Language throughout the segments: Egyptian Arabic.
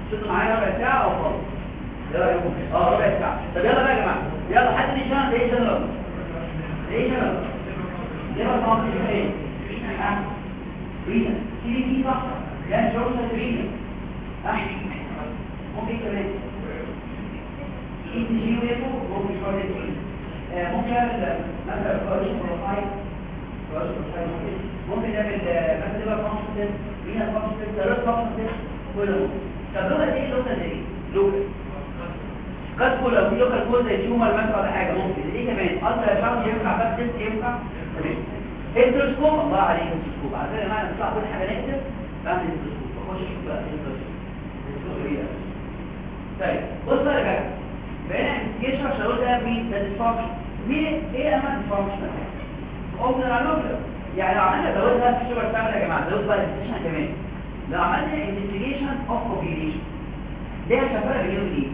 شفتوا معايا ربع ساعه او خلاص ايه رايكم اه ربع ساعه طب يلا بقى يا جماعه يلا حد لي شنط ايه شنط ايه شنط يلا طبعا في ايه رينا سي دي دي صح يعني جورج رينا احكي ممكن كمان انت جي ويبو ممكن شويه ممكن اعمل مثلا كواليشن بروفايل كواليشن بروفايل ممكن نعمل مثلا يبقى فانكشن رينا فانكشن ثلاث فانكشن كله طب لغه ايه لغه ايه لغه قد كل لو في لوكال كود زي تيومر مثلا ولا حاجه ممكن ايه كمان الترا ساوند ينفع بس تيست ينفع تمام انتروسكوب الله عليك انتروسكوب على فكره معنى تطلع كل حاجه نكتب بعمل انتروسكوب اخش اشوف بقى انتروسكوب طيب بص بقى يا جماعه بقينا انفستيجيشن عشان اقول ده مين ده ديسفانكشن مين ايه اهم ديسفانكشن اوبنر انوبلر يعني لو عملنا زودها في الشغل بتاعنا يا جماعه زود بقى الانفستيجيشن كمان لو عملنا انفستيجيشن اوف اوبيليشن ده شغاله بينهم ايه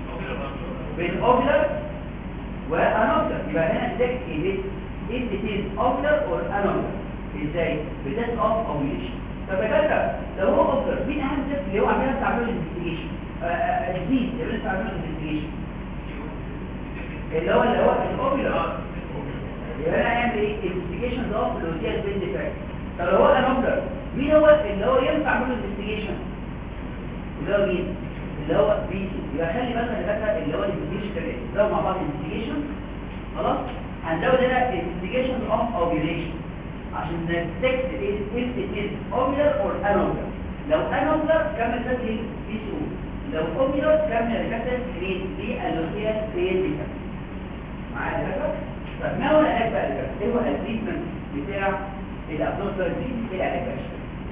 بين اوبلر وانوبلر يبقى هنا تك ايه if it is ocular or anomalous ازاي بتست اوف اوبيليشن طب يا جدع لو هو اوبلر مين اهم تست اللي هو عندنا بتعمل انفستيجيشن جديد اللي بتعمل انفستيجيشن اللي هو اللي هو الاوبلر يبقى انا هعمل ايه انفستيجيشن ده اللي هو دي البيلد فاكت طب لو هو انوبلر مين هو اللي هو ينفع اعمل انفستيجيشن اللي هو مين اللي هو بي يبقى خلي بالك يا دكاتره اللي هو الانفستيجيشن كمان لو مع بعض انفستيجيشن خلاص هنزود هنا investigation of ovulation عشان نتكت if it is ovular or anovular لو anovular كمل تسلي بي سي او لو ovular كمل الكتل كريت دي اللوكيا كريت دي معايا يا دكاتره طب ما هو العلاج بقى يا ايه هو التريتمنت بتاع الابدومينال دي ايه العلاج بقى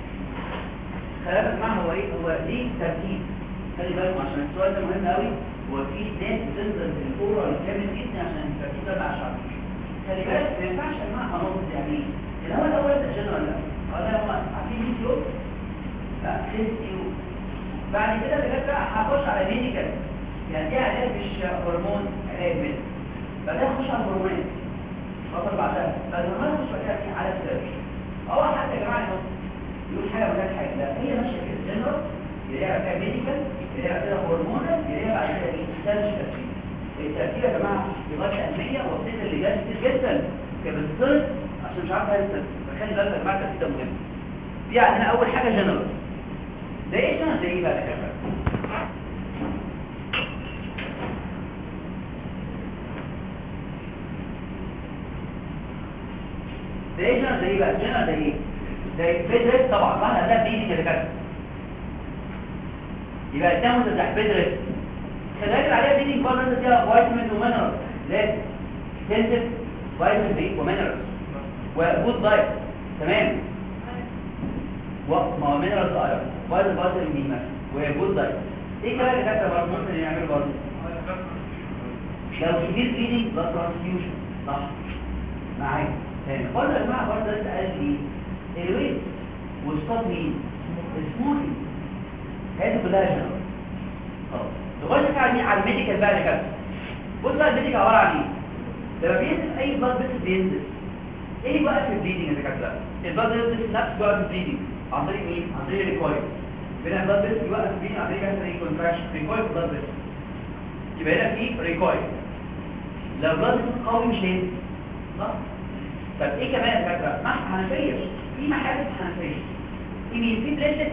خلي بالك معاه هو ايه هو ليه ترتيب خلي بالكم عشان السؤال ده مهم قوي هو في ناس بتنزل في الاورال كامل جدا عشان الترتيب ده مع شعر خلي بالك ما ينفعش انواع هنقص يعني ايه الاول الاول ده جنرال لا ولا هم عارفين ايه يو لا سيس يو بعد كده بجد بقى هخش على ميديكال يعني دي علاج مش هرمون علاج من بعدها اخش على الهرمونات خاطر بعدها بعد ما اخش بعدها في على السيرش اول حتى يا جماعه يقول حاجه ولا حاجه لا هي ماشيه كده جنرال يلاقيها فيها ميديكال يلاقيها فيها هرمونال يلاقيها بعد كده ايه سيرش الترتيب يا جماعه لغايه الأهمية والصيت اللي جاي كتير جدا كبالصيت عشان مش عارف هيستر فخلي بالك يا جماعه الترتيب ده مهم في عندنا اول حاجه جنرال ده ايه جنرال زي ايه بقى يا جماعه ده ايه جنرال زي ايه بقى جنرال زي ايه زي بيدرس طبعا ما ده بيدي كده كده يبقى الدم ده بيدرس خلاك عليها دي برضه انت فيها فيتامين ومينرال لازم تنزل فيتامين بي ومينرال وجود دايت تمام وما هو مينرال ايرون فيتامين فيتامين بي مثلا وجود دايت ايه كمان اللي كاتبه برضه ممكن يعمل برضه لو كبير فيدي بلاد ترانسفيوجن صح معايا تمام برضه يا جماعه برضه انت قال لي الويت وسطات مين السموثي هذه كلها جنرال اه نخش على على الميديكال بقى كده بص بقى الميديكال عباره عن ايه لما بينزل اي بلاد بس بينزل ايه بقى في البليدنج يا دكاتره البلاد بس نفسه بقى في البليدنج عن طريق مين عن طريق الريكويل بين البلاد بس يوقف البليدنج عن طريق مثلا ايه كونتراكشن ريكويل بلاد بس يبقى هنا في ريكويل لو البلاد بس قوي مش هينزل صح طب ايه كمان يا دكاتره محك حنفيه في محابس حنفيه في مين في بليتلت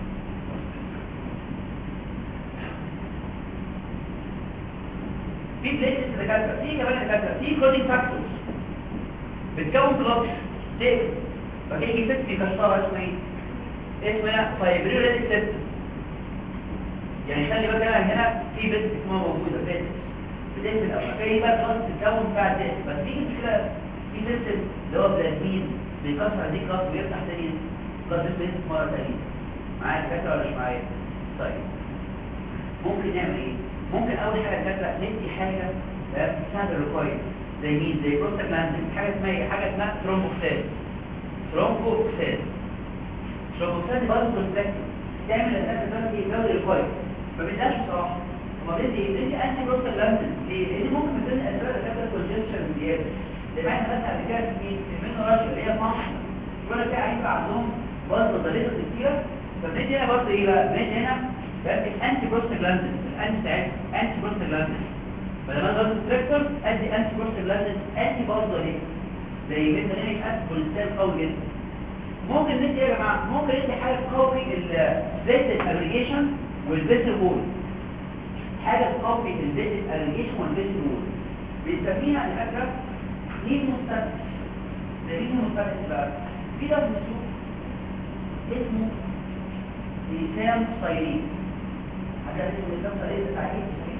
في بليتس دكاتره في كمان دكاتره في كودينج فاكتورز بتكون بلوك تيك فكيجي ست بيكسرها اسمه ايه اسمها فايبريوليتيك سيستم يعني خلي بالك انا هنا في بس اسمها موجوده بليتس بليتس الاول في بقى كلاس بتكون فيها تيك بس في مشكله في سيستم اللي هو بلازمين بيكسر دي كلاس ويفتح تاني كلاس بليتس مره ثانيه معايا دكاتره ولا مش معايا طيب ممكن نعمل ايه ممكن اول حاجه كده ندي حاجه تساعد الريكويل زي مين زي بروستاجلاندين حاجه اسمها ايه حاجه اسمها ثرومبوكسان ثرومبوكسان ثرومبوكسان دي برضه بروستاجلاندين تعمل الاساس ده في الجو الريكويل ما بيديهاش بصراحه هما بيدي ايه بيدي انتي بروستاجلاندين ليه لان ممكن من ضمن اسباب الكابتال كونجكشن زياده زي ما احنا مثلا قبل كده في منه راشد اللي هي فانكشن يقول لك هيبقى عندهم برضه ضريبه كتيره فبندي هنا برضه ايه بقى بندي هنا بقى الانتي بروستاجلاندين الانتي بتاعتها انتي بروستاجلاندين فلما ضرب التراكتور ادي انتي بروستاجلاندين انتي برضه ليه زي ميثانيك اسيد كوليسترول قوي جدا ممكن ندي يا جماعه ممكن ندي حاجه تقوي الفيسل اجريجيشن والفيسل وول حاجه تقوي الفيسل اجريجيشن والفيسل وول بنسميها الفكره مين مستقبل ده مين مستقبل بقى في ده مسلوك اسمه لسان صيرين حاجه اسمه لسان صيرين بتاع ايه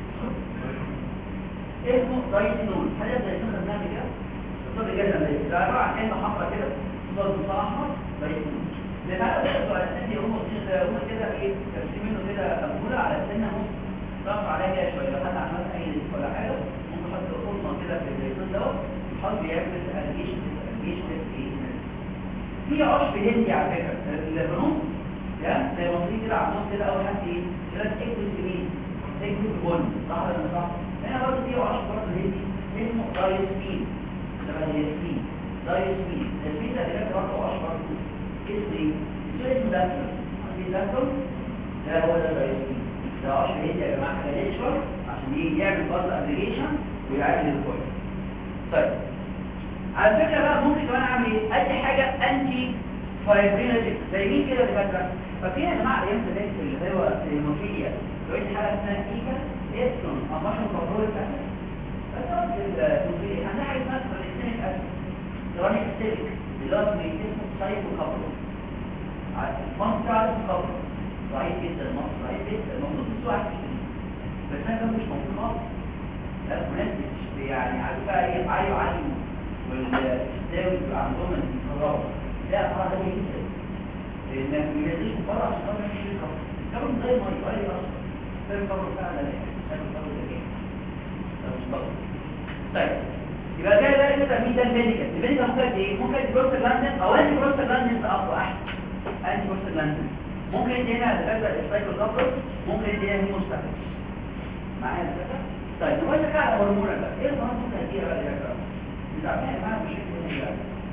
اسمه دايتينول حاجه زي كده بنعمل كده الصوت جدا ده عباره عن علبه حمراء كده صوت صوت احمر دايتينول ده بقى بياخدوا على اساس هم هم كده ايه ترسم منه كده امبوله على سنه نص ضغط عليها كده شويه لو حد عمل اي ليست ولا حاجه ممكن يحط قرصه كده في الزيتون دوت يحط يعمل ارجيشن ارجيشن في عشب هندي على فكره البنوك ده زي مصري كده عندهم كده اول حاجه ايه كده تكتب سمين تكتب بون صح ولا صح هنا برضه في عشب برضه هندي اسمه دايسمين ده دايسمين دايسمين السمين ده اللي برضه عشب برضه اسمه ايه اسمه داكتر عندي داكتر ده هو ده دايسمين ده عشب هندي يا جماعه حاجه نيتشر عشان ايه يعمل برضه ابليكيشن ويعالج الكويس طيب على فكره بقى ممكن كمان اعمل ايه ادي حاجه انتي فايبريناتيك زي مين كده اللي فاكره ففي يا جماعه ايام زمان اللي هو الهيموفيليا لو انت حاجه اسمها ايكا اسكن اماشن كنترول اسيد بس هو في الهيموفيليا عندنا حاجه اسمها سبريسينيك اسيد سيراميك ستيريك اللي هو اسمه سايكو كابل المصر بتاع الكابل ضعيف جدا المصر ضعيف جدا المفروض بس واحد بس انا ده مش موجود خالص لا مناسب يعني عارف بقى ايه عايو عايو والتساوي بيبقى عندهم الكهرباء لا طبعا ده جدا لانك ما يجيش من بره عشان خاطر مفيش الكهرباء الكهرباء زي ما يبقى لي اصلا ده الكهرباء فعلا ده الكهرباء ده ايه ده مش طبعا طيب يبقى ده ده كده مين ده الميديكال الميديكال ممكن ايه ممكن بروستاجلاندين او انتي بروستاجلاندين ده اقوى احسن انتي بروستاجلاندين ممكن يدي هنا دكاتره السايكلوكابر ممكن يدي هنا هيموستاتيك معايا كده طيب نقول لك على هرمون بقى ايه الهرمون ممكن اديها بقى يا جماعه بتعمل معانا مش كده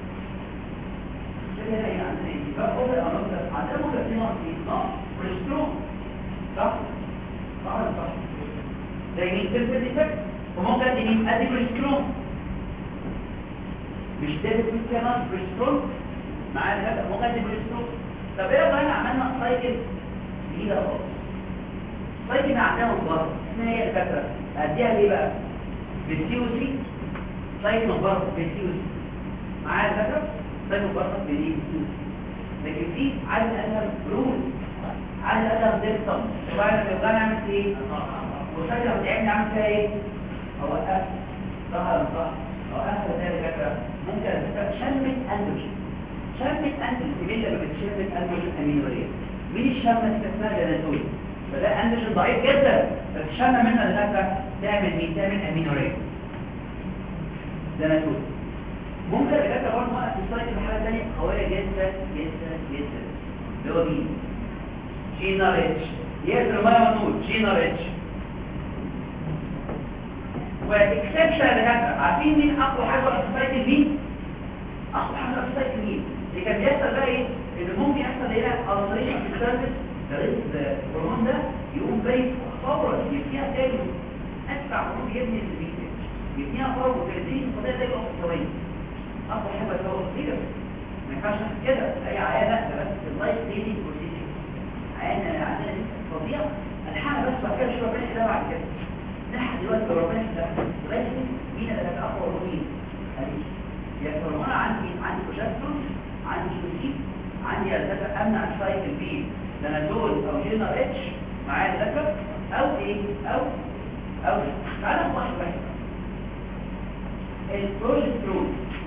كده هنا عندنا ايه بقى اوفر انوكر عندنا ممكن في نقص ايه نقص كوليسترول صح صح ولا صح زي مين سيلفر ديفكت وممكن ادي مين ادي كوليسترول مش ده في كمان كوليسترول معانا هذا ممكن ادي كوليسترول طب ايه لو احنا عملنا سايكل جديده خالص سايكل عندنا مباراه اسمها هي الفكره اديها ليه بقى بالسي او سي سايكل مباراه بالسي او سي معايا الفكره سايكل مباراه بالسي او سي لكن في عايز ادهم رول عايز ادهم ديستم وبعد ما يبقى نعمل ايه وسايكل لو تعبنا نعمل فيها ايه اوقف صح ولا صح اوقف زي الفكره ممكن الفكره شمت اندروجين شمت اندروجين لما بتشمت اندروجين امينوريه مين الشمه اللي اسمها جناتول فده اندروجين ضعيف جدا بس شمه منها الفكره تعمل مين تعمل امينوريه جناتول ممكن الفكره برضه وقت السايت بحاجه ثانيه قويه جدا جدا جدا اللي هو مين جينا ريتش ياسر ما نقول جينا ريتش واكسبشن لهذا عارفين مين اقوى حاجه في السايت مين اقوى حاجه في السايت مين اللي كان بيحصل بقى ايه ان ممكن يحصل هنا التريشن في السيرفيس الهرمون ده يقوم جاي فورا يبنيها تاني اسرع هرمون يبني البيت يبنيها فورا وتبتدي القضيه زي الاخت ثواني اقوى حاجه هو كده ما ينفعش كده اي عيانه ده بس اللايف ليدنج بروسيجر عيانه عندنا فظيع الحاله بس بعد كده شويه ربنا يحلها بعد كده نحن دلوقتي لو ربنا يحلها لغايه مين اللي هتبقى اقوى هرمون يا هرمون عندي عندي بروجسترون عندي شوزيك عندي الذكر امنع السايكل بي دول او جينا اتش معايا الذكر او ايه او او تعالى نخش بقى البروجسترون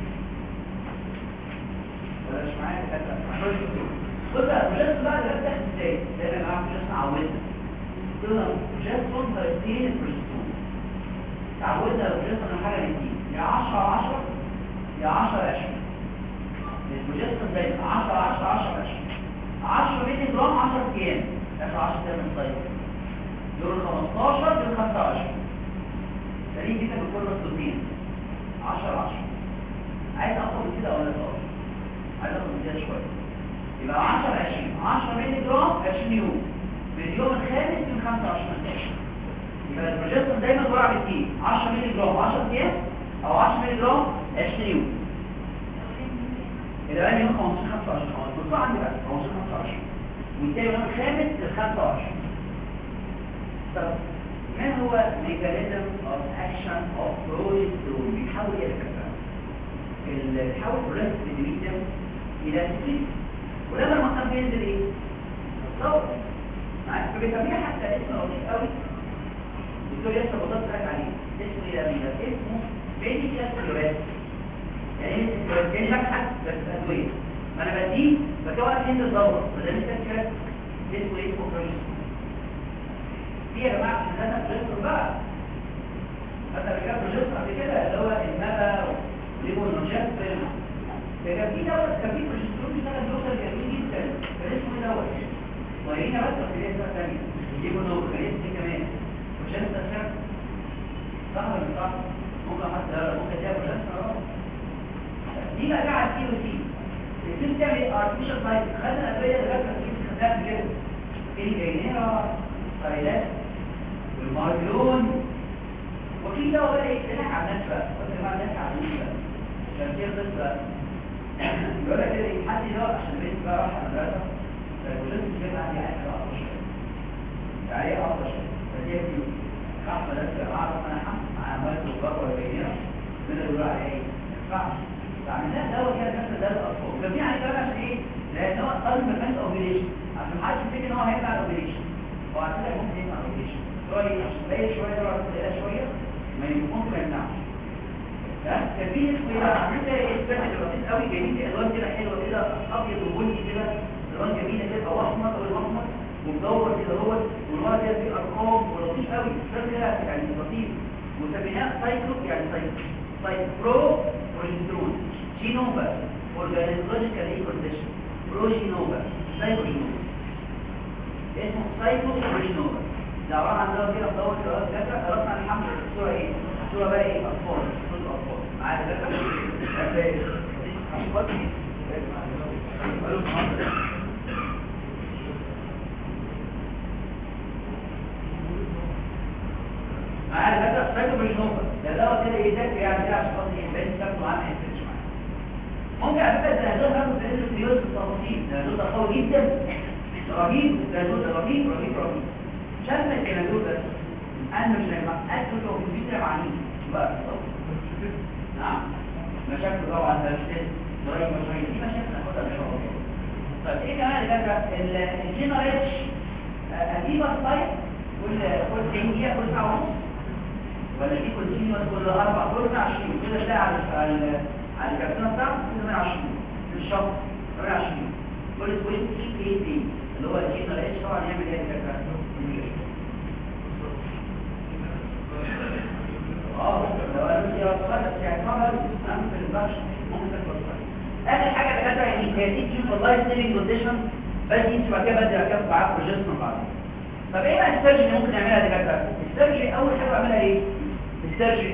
بلاش معايا الذكر البروجسترون بص البروجسترون بقى ده بتاخد ازاي ده انا عارف مش عودنا قلنا البروجسترون تايتين البروجسترون تعودنا البروجسترون حاجه من دي يا 10 10 يا 10 20 البروجسترون دايما 10 10 10 20 10 مللي جرام 10 ايام اخر 10 ايام من الصيف دول 15 دول 25 تقريبا كده بكل الصوتين 10 10 عايز اخد من كده ولا لا عايز اخد من كده شويه يبقى 10 20 10 مللي جرام 20 يوم في اليوم البروجسترون دايما جرعه بتزيد 10 مللي جرام 10 ايام او 10 مللي جرام 20 يوم الأولاني يوم 15 25 بصوا عندي بقى 15 25 والتاني يوم الخامس لل 25 طب ما هو ميكانيزم اوف اكشن اوف بروجسترون بيحاول يركب بيحاول بروجست الميديم الى سكريت ولما المقام بينزل ايه؟ الصوت معاك فبيسميها حتى اسم لطيف قوي الدكتور ياسر بطلت لك عليه اسمه ايه ده ميديم اسمه بيديكال كلورات يعني ايه الكلورات؟ كاني ببحث بس ادويه ما انا بديه بكون عند الدوره وده لسه كده اسمه ايه اسمه بروجسترون في يا جماعه عشان انا بروجسترون بقى مثلا كده بروجسترون قبل كده اللي هو النبا ليبون نوجات كان في دواء كان في بروجسترون بيشتغل بيوصل جميل جدا كان اسمه ايه دوت وهنا بس في اسمها ثانيه ليبون نوج كان اسمه كمان عشان تستشعر صح ولا مش صح ممكن حتى ممكن تعمل بروجسترون دي بقى قاعد سي وسي السيم تعمل ارتفيشال سايت خدنا الادويه اللي جت في خدناها كده الجينيرا سايلات والمارجلون وفي دواء بقى يتنك على الناس بقى وانت بقى الناس على الناس بقى عشان كده قصه يقول لك كده حد دواء عشان البنت بقى راح المدرسه فالولاد كده عندي عايز اقطع شويه يعني ايه اقطع شويه فدي في راح مدرسه اعرف انا حمل مع مالك الضربه والبينيه من اللي بيقول عليها ايه ما ينفعش فعملناها دواء كده نفس ده الاطفال جميع يعني كمان عشان ايه لان هو قلب مكان اوبريشن عشان ما حدش يفتكر ان هو هيبقى على الاوبريشن هو على فكره ممكن يبقى على الاوبريشن شويه عشان تلاقي شويه دواء تلاقيها شويه ما ممكن ما يمنعش ها كان في اسمه ايه بقى عملت ايه السبت اللطيف قوي جميل الوان كده حلوه كده ابيض وبني كده الوان جميله كده او احمر او احمر ومدور كده هو والورق كده فيه ارقام ولطيف قوي السبت كده يعني لطيف وسميناه سايكلو يعني سايكلو سايكلو بروجسترون جينوما اورجانيزولوجيكال ايه كونديشن بروجينوما سايكلوجينوما اسمه سايكلو بروجينوما لو راح عندنا كده مدور كده كده عرفنا الحمل الصوره ايه الصوره بقى ايه اطفال صوره اطفال معايا ده معايا ده سايكلو بروجينوما ده دواء كده يدك يعني كده عشان خاطر يبان شكله معاه ما يفرقش معاه ممكن على فكره الزهدون هاخد في الفيوز بالتفاصيل الزهدون ده قوي جدا رهيب الزهدون ده رهيب رهيب رهيب شم الكلام ده انا مش هيبقى اكل في الفيديو معنيه بقى نعم مشاكل طبعا ده مش ضريب مشاكل دي مشاكل ناخدها ان شاء الله طيب ايه كمان اللي فاكره الجينا ريتش اديبا سايت كل كل 90 دقيقه كل ساعه ونص ولا دي كونتينوس كل اربع كل 20 كده تلاقي على على على الكابتنه بتاعته 28 في الشهر 28 كل 20 ايه دي اللي هو الجينا ريتش طبعا يعمل ايه الكابتنه اه لو انا في راسخات اعتبر اهم في البشر ممكن تكون اخر حاجه بجد يعني هي دي تشوف والله ستيلينج كونديشن بس انت بعد كده بدي اركب معاك بروجسترون بعد طب ايه بقى السيرجري اللي ممكن نعملها يا دكاتره السيرجري اول حاجه بعملها ايه السيرجري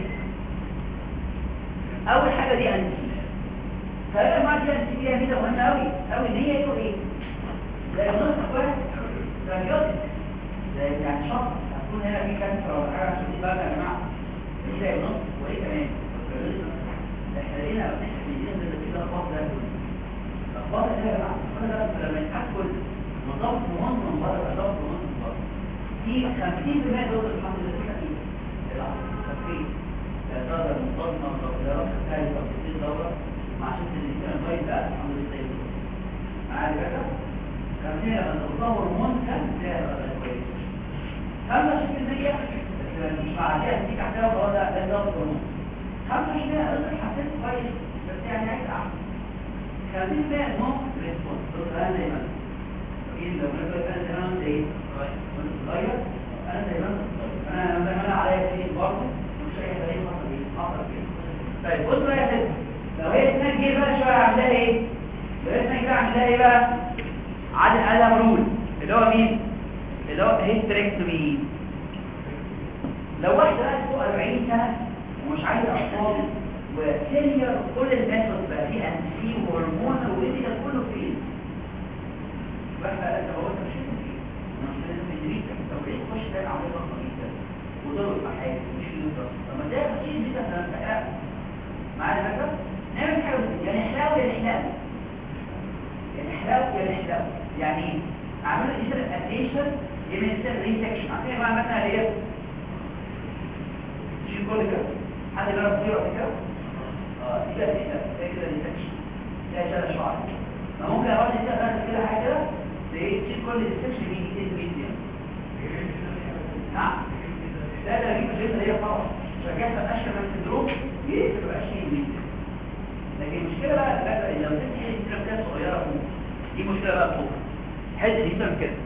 اول حاجه دي انتي فانا ما دي انتي فيها ميزه مهمه قوي قوي ان هي يقول ايه زي النص واحد راديوتك زي يعني شخص هتكون هنا في كانسر ولا حاجه عشان دي بقى يا جماعه ازاي نص وايه كمان احنا لقينا احنا بيدينا من كده اخبار ده اخبار ده يا جماعه انا لما يتحكم نظام منظم بره نظام منظم بره في 50% دول الحمد لله في تكليف التكليف تقدر منظمه تغيرات تحتاج تفاصيل دوره مع شفت الاثنين كويس بقى الحمد لله طيب معايا كده كان فيها لما تطور منتج تلاقي كويس 25% مش معديه اديك احتاج ولا ده ده قانون 25% رزق حسيت كويس بس يعني عايز اعمل 30% نو ريسبونس بص انا دايما ايه لو انا بقول انا دايما زي كنت صغير انا دايما انا دايما انا عليا شيء برضه مش اي حاجه حصل ايه حصل كده طيب بص بقى يا ست لو هي اسمها جه بقى شويه عاملاها ايه لو هي اسمها جه عاملاها ايه بقى عدد ادم رول اللي هو مين اللي هو هيستريكتومي لو واحد بقى فوق 40 سنة ومش عايز أطفال وسيلير كل الميثود بقى فيه أنسي وهرمون وإيديكال كله فيه بقى أنت هو أنت مش فيه مش لازم تدريك لو لقيت تخش تلاقي عملية ضخمة جدا وضرب مع حاجه مش في يوتر طب ما ده تشيل دي مثلا معايا فكره نعمل حاجه يعني حلاوه يا حلاوه يعني حلاوه يا حلاوه يعني ايه اعمل ايزر اديشن يبقى يصير ريسكشن عارفين بقى مثلا ايه شيل كل كده حد جرب يقرا كده اه دي كده دي كده ريسكشن ده شغل شعر فممكن اقعد كده بس كده حاجه كده تلاقيه تشيل كل ريسكشن بيجي 2 مللي نعم لا لا دي مش هي خلاص رجعت اشهر من السندروم يقفل بقى شيء جديد لكن المشكله بقى بقى لو انت حته كده صغيره فوق دي مشكله بقى فوق حته دي من كده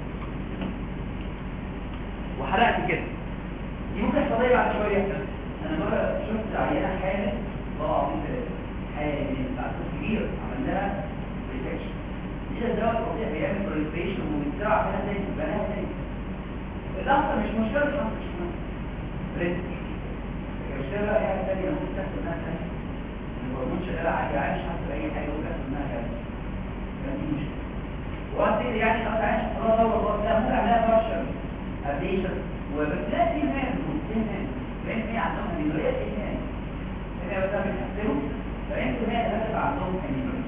وحرقت كده دي ممكن تحصل لي بعد شويه انا مره شفت عيانه حامل الله العظيم ثلاثه حامل بعد كبير عملناها ريسكشن دي الدواء الطبيعي بيعمل بروليفريشن وبيتزرع فيها تاني بناها تاني الاخطر مش مشكله مش مشكله ريسك المشكله بقى هي الثانيه ممكن تحصل انها تاني الهرمون شغال عادي عايش حتى اي حاجه ممكن تحصل انها تاني دي مشكله وقت يعني خلاص عايش خلاص هو خلاص لا ممكن اعملها بارشل اديشن وبتلاقي في مان في مان لان في عندهم انيموريا في مان انا بس بنحسبه فانت مان هتبقى عندهم انيموريا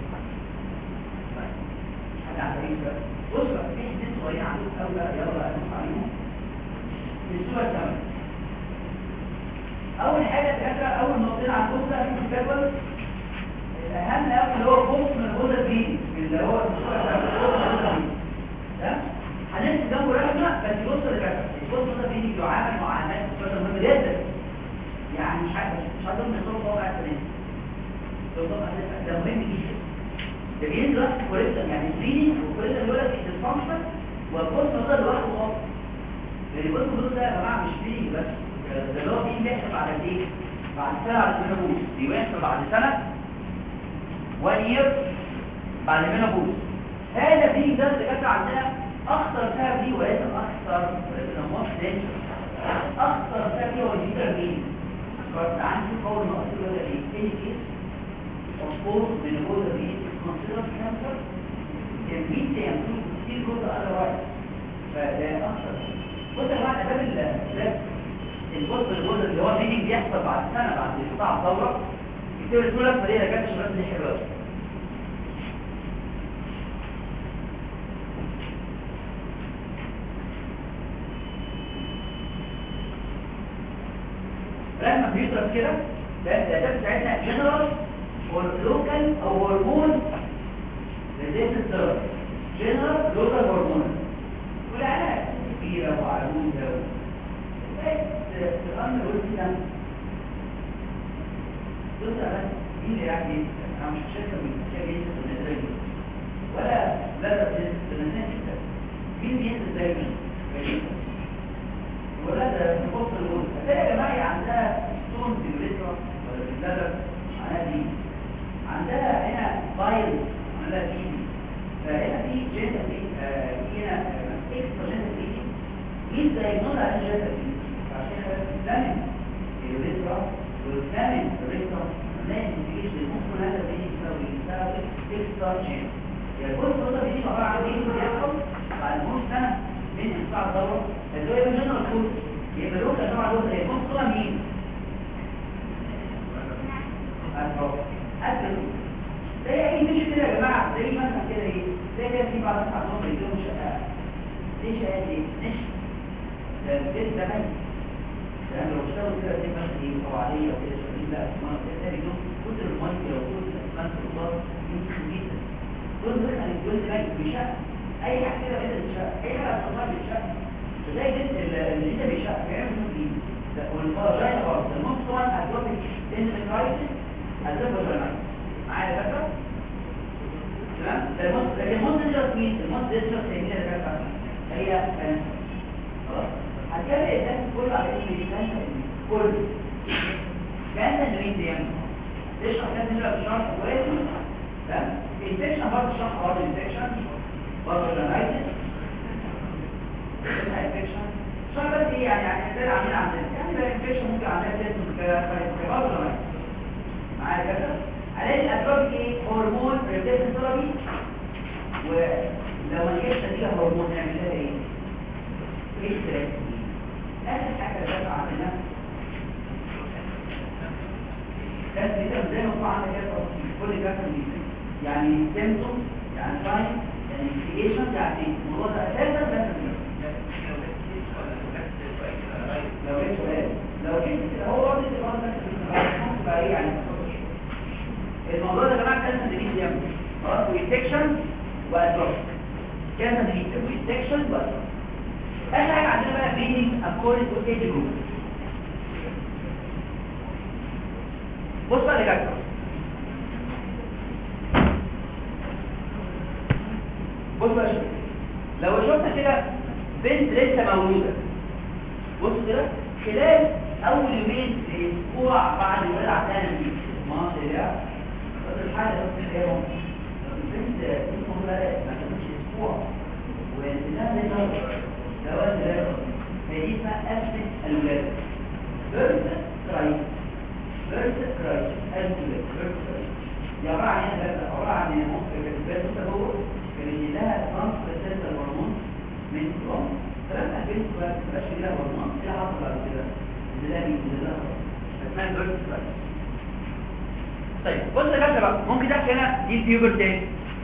حاجه عجيبه بقى بص بقى في حدين صغيرين عندهم قوي بقى يلا ادوس عليهم الصوره الثانيه اول حاجه الفكره اول نقطتين عندهم بقى في الجدول الاهم قوي اللي هو فوق من الغدة دي اللي هو تمام هنمسك جنبه رسمه بس يبص للرسمه البص ده بيجي يعامل معاملات بصوره مهمه جدا يعني مش عارف مش عارف ان الصوت طبعا اساسا الصوت طبعا ده مهم جدا ده بينزل راسك كوريكشن يعني سكريننج وكوريكشن يقول لك الفانكشن والبص ده لوحده خالص لان البص ده يا جماعه مش فيه بس ده اللي هو بيحسب على ايه بعد سنه على المينوبوز بيحسب بعد سنه وان يير بعد المينوبوز هذا دي ده اللي كانت عندنا اخطر سبب دي وليس اكثر وليس دينجر اخطر سبب دي هو الجيتر مين كانت عندي قول ناقص ولا ايه ايه كيس of course menopause is considered cancer can be them to still go the other way فده اخطر بص يا جماعه باب البص الجزء اللي هو الميتنج بيحصل بعد سنه بعد قطاع الثوره يكتب الصوره الفريده كانت الشباب دي حلوه رسمه بيضرب كده ده الاداه بتاعتنا جنرال لوكال او هرمون ريزيستنس ثيرابي جنرال لوكال هرمون والعلاج كبيره وعلومه الأمر يقول كده بص يا بس مين اللي قاعد يسأل أنا مش شايفه من كام يسأل في النتائج ولا لا لا في النتائج مين بينزل دايما ولا ده في وسط الوسط هتلاقي يا جماعه عندها ستون في الريترا ولا في اللبن عندها دي عندها هنا فايل عندها دي فهنا في جينتا دي هنا اكسترا جينتا دي مين دايجنوز على الجينتا دي الثامن الريترا والثامن الريترا لازم تجيش للمخ هذا بيجي يساوي يساوي اكسترا جين يعني كل فتره بيجي عباره عن ايه بيحصل بعد نص سنه من انقطاع الدوره اللي هو يبقى جنرال كود يبقى لوكا طبعا لوكا هي نص صوره مين؟ أكل زي اي مش كده يا جماعه زي مثلا كده ايه زي كده في بعض الناس عندهم بيجيلهم شقه ليه شقه ايه؟ نش ده البيت ده ميت لأن لو اشتغلوا كده زي مثلا ايه طوعية وكده شغالين لا اسمها كده تاني يوم كتر المية وكتر الاسمنت والبار يمكن جدا دول مثلا الجزء ده بيشق أي حاجة كده بدأت تشق أي حاجة هتطلع بتشق فزي جزء اللي انت بيشق بيعمل منه ايه والفرجاية برضه المهم طبعا هتوبك اندمترايتس هتوبك فيرمايتس معايا يا باشا؟ تمام؟ ده المص لكن المص ديجرس مين؟ المص ديجرس هي مين اللي باشا؟ هي كانسر خلاص؟ هتلاقي الناس كله على اسم الكانسر كله كانسر مين دي يعني تشرح كانسر نبقى بشرح كويس تمام الانفكشن برضه شرح برضه الانفكشن برضه الجنايتس الانفكشن شرح بس ايه يعني يعني ازاي عاملين عندنا يعني بقى الانفكشن ممكن عندنا تسمى برضه جنايتس معايا كده عليه الادراج ايه هرمون ريبليسنت ثيرابي ولو ما جبتش نتيجه هرمون نعمل لها ايه؟ ايه اخر حاجه اللي عندنا كانت كده زي ما هو عندك كده كل كاسه يعني سيمتوم يعني ساين يعني انفستيجيشن يعني الموضوع ده اساسا لازم لو ايه سؤال لو جبت هو برضه الامر ده بقى ايه يعني الموضوع ده يا جماعه كان تدريب جامد خلاص ويتكشن وادروس كان تدريب ويتكشن وادروس اخر حاجه عندنا بقى بيني اكورد تو ايج جروب بص بقى يا جماعه بص بقى شوف لو شفنا كده بنت لسه مولوده بص كده خلال اول يومين اسبوع بعد الولاده عندها نتيجه ما طلع بس الحاله بس اليوم البنت اسمه بقى ما كانتش اسبوع ونزلها زي ما لو انا هي اسمها افسد الولاده بيرث كرايس بيرث كرايس الولاده بيرث كرايس دي عباره عن ايه عباره عن البيرث تطور كان لها ترانسفيرسال هرمون من الام فلما البنت بقى مبقاش لها هرمون ايه حصل بعد كده نزلها مين نزلها اسمها بيرث كرايس طيب بص يا جماعه بقى ممكن تحكي هنا دي بيوبرتي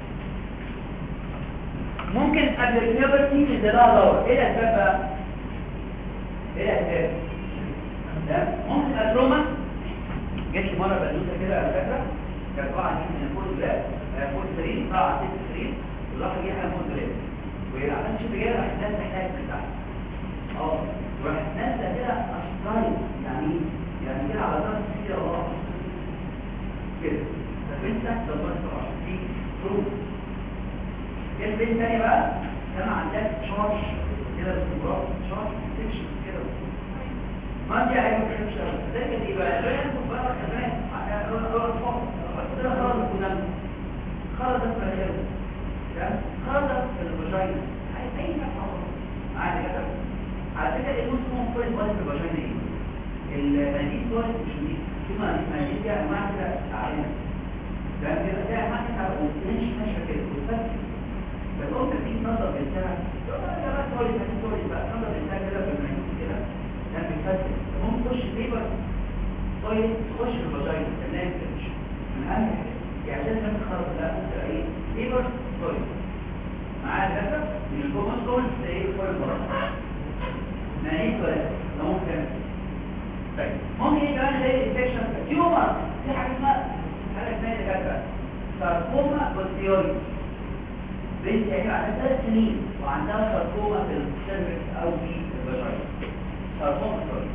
ممكن قبل البيوبرتي تنزلها دور ايه الاسباب بقى ايه الاسباب ده ممكن تبقى تروما جت لي مره بنوته كده على فكره كانت طالعه من فوق البلاد فوق السرير طلع ست سرير وراح جايها فوق البلاد وهي عملت شوف رجاله راحت نازله تحتاج من تحت اه وراحت نازله كده اشترايت يعني ايه؟ يعني كده على راس كده ورا كده فبنت دورت طبعا في فروق جت بنت تانية بقى كان عندها تشارج كده باستمرار تشارج سكشن كده ما دي ايوه مش مش لكن يبقى لا يكون بقى كمان كده خرجت كنا خرجت في الهيئة خرجت في الفاجينا عايز اي حاجه عادي كده على فكره ايه اسمه كل بس في الفاجينا ايه المناديل دول مش دي في مناديل دي انواع كده عاليه فاهم كده ده ما كده ومش ماشيه كده بس بتقوم في نظر بتاعك يا بقى تقول لي تقول لي بقى نظر بتاعك كده في المناديل كده كان بيفتح ممكن تخش ليبر طيب تخش في الفاجينا كمان مش من اهم حاجه يعني عشان ما تخرج لا ممكن ايه ليبر طيب معايا كده من الجمل دول ايه كل مره ما هي ولا لو ممكن طيب ممكن يبقى زي الانفكشن تيومر في حاجه اسمها حاجه اسمها كده ساركوما بوستيوري بنت هي عندها ثلاث سنين وعندها ساركوما في السيرفكس او في الفاجينا ساركوما بوستيوري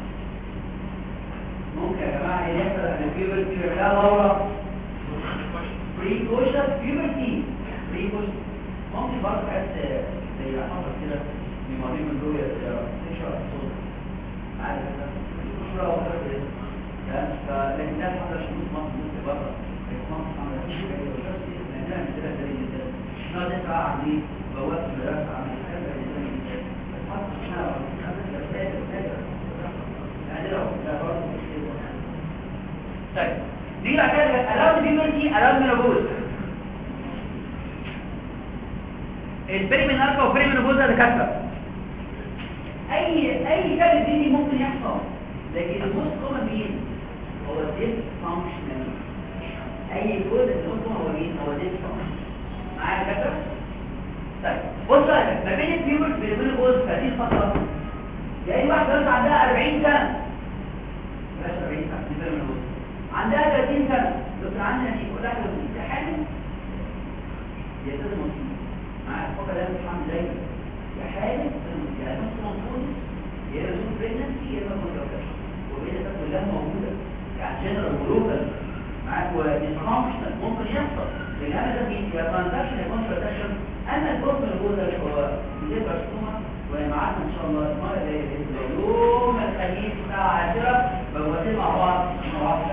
ممكن يا جماعه ايه يحصل ان البيوبرتي بيعملها دوره بريكوشن بيوبرتي بريكوشن ممكن برضه حاجات زي حصل كده في مريض من دول تشعر الصوت عادي كده مشهوره ولا كده فلكن ده حصل شموس مصر مصر بره مصر عملت شيء لانها مثلا زي جدا نقعد نسمع عن ايه بوابه المدرسه عن الكلام ده بس حصل اسمها يعني لو ده برضه طيب نيجي بعد كده الاود بيبرتي الاود مينوبوز البريميناركا والبريمينوبوز ده دكاتره اي اي كلام ديني ممكن يحصل لكن الموست كومن مين هو الديس فانكشنال اي جزء الموست كومن هو مين هو ديس فانكشن معايا دكاتره طيب بص بقى ما بين البيبرت والبريمينوبوز في هذه الفتره يا اي واحده بس عندها 40 سنه بلاش 40 سنه دي بريمينوبوز عندها 30 سنة بس عندنا دي كلها ده حامل يا سيدي مصيب معاك فقط ده مش عامل دايما يا حامل يا نص منفوذ يا نص بريجنسي يا اما كونتراكشن وبين ده كلها موجودة يعني جنرال ولوكال معاك وديسفانكشنال ممكن يحصل لان انا ده بيجي يا ترانزاكشن يا كونتراكشن اما الجزء اللي جوه ده هو بيبقى سكوما ومعانا ان شاء الله المره اللي جايه يوم الخميس الساعه 10 بنودي مع بعض مع بعض